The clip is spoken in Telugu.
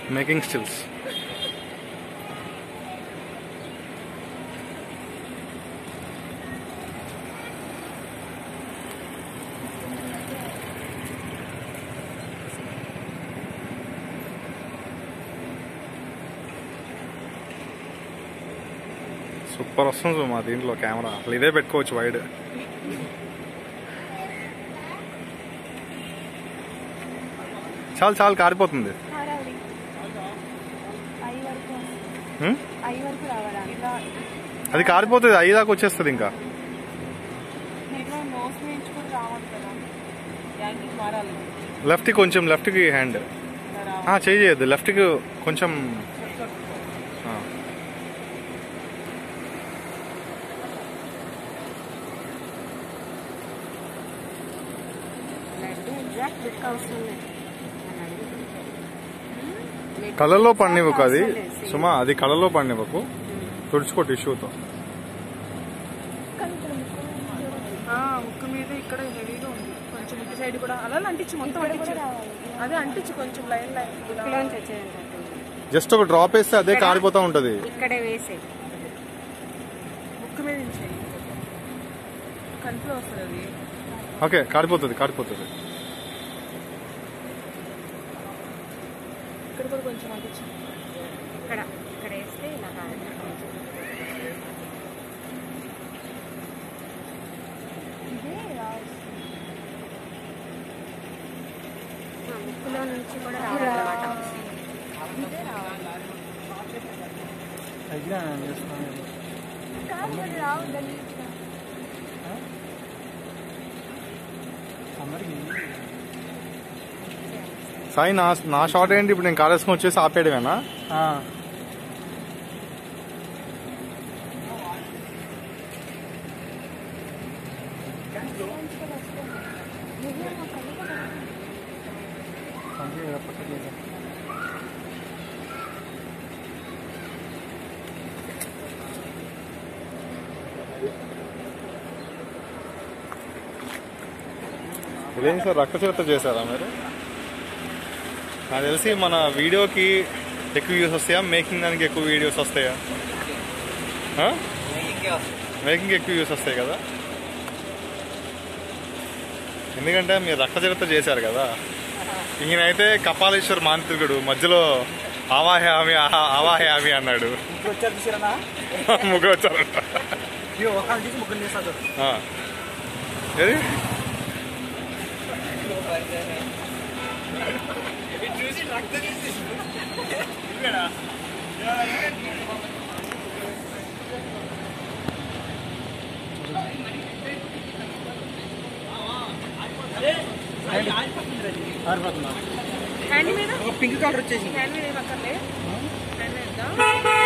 మేకింగ్ స్టిల్స్ సూపర్ వస్తుంది మా దీంట్లో కెమెరా అసలు ఇదే పెట్టుకోవచ్చు వైడ్ చాలు చాలు కారిపోతుంది హడావిడి ఐ వరకు హ్మ్? ఐ వరకు రావాలి ఇలా అది కారిపోతుంది అయ్యేదాకా వచ్చేస్తుంది ఇంకా ఇట్లా నోస్ నుంచి కూడా రావాలి కదా యాంగిల్ మారాలి లెఫ్ట్కి కొంచెం లెఫ్ట్కి హ్యాండ్ ఇలా రావాలి చేయి చేయొద్దు లెఫ్ట్కి కొంచెం ఆ. లడ్డు ఎగ్జాక్ట్ లుక్ అవసరం లేదు కళ్ళలో పండివ్వకు అది సుమా అది కళ్ళలో పండివ్వకు తుడుచుకో టిష్యూతో ఆ, ముక్కు మీద ఇక్కడ హెవీగా ఉంది కొంచెం ఇటు సైడ్ కూడా అలా అంటించు మొత్తం అంటించు అదే అంటించు కొంచెం లైన్ లైన్ ఇలా. ఇంట్లోంచి వచ్చేది కట్టు. జస్ట్ ఒక డ్రాప్ వేస్తే అదే కారిపోతూ ఉంటుంది ఇక్కడే వేసే ముక్కు మీద నుంచి కంట్లో వస్తుంది అది ఓకే కారిపోతుంది కారిపోతుంది ఇక్కడ కూడా కొంచెం అంటించు ఇక్కడ ఇక్కడ వేస్తే ఇలా కాదు ఆ, ముక్కులో నుంచి కూడా రావాలన్నమాట సాయి నా నా షార్ట్ ఏంటి ఇప్పుడు నేను కాలేజ్కి వచ్చేసి ఆపేయడమేనా ఇదేం సార్ రక్త చికిత్స చేశారా మీరు నాకు తెలిసి మన వీడియోకి ఎక్కువ వ్యూస్ వస్తాయా మేకింగ్ దానికి ఎక్కువ వీడియోస్ వస్తాయా మేకింగ్ ఎక్కువ వ్యూస్ వస్తాయి కదా ఎందుకంటే మీరు రక్త చికిత్స చేశారు కదా ఈయనైతే కపాలేశ్వర్ మాంత్రికుడు మధ్యలో ఆవాహయామి ఆహా- ఆవాహయామి అన్నాడు వచ్చారు చూసారా ముగ్గురు వచ్చారంట ఒక తీసి ముగ్గురు చేస్తారు ఆ. ఏది హ్యాండ్ మీద పింక్ కలర్ వచ్చేసి హ్యాండ్ మీద ఏం అక్కర్లే హ్యాండ్ మీద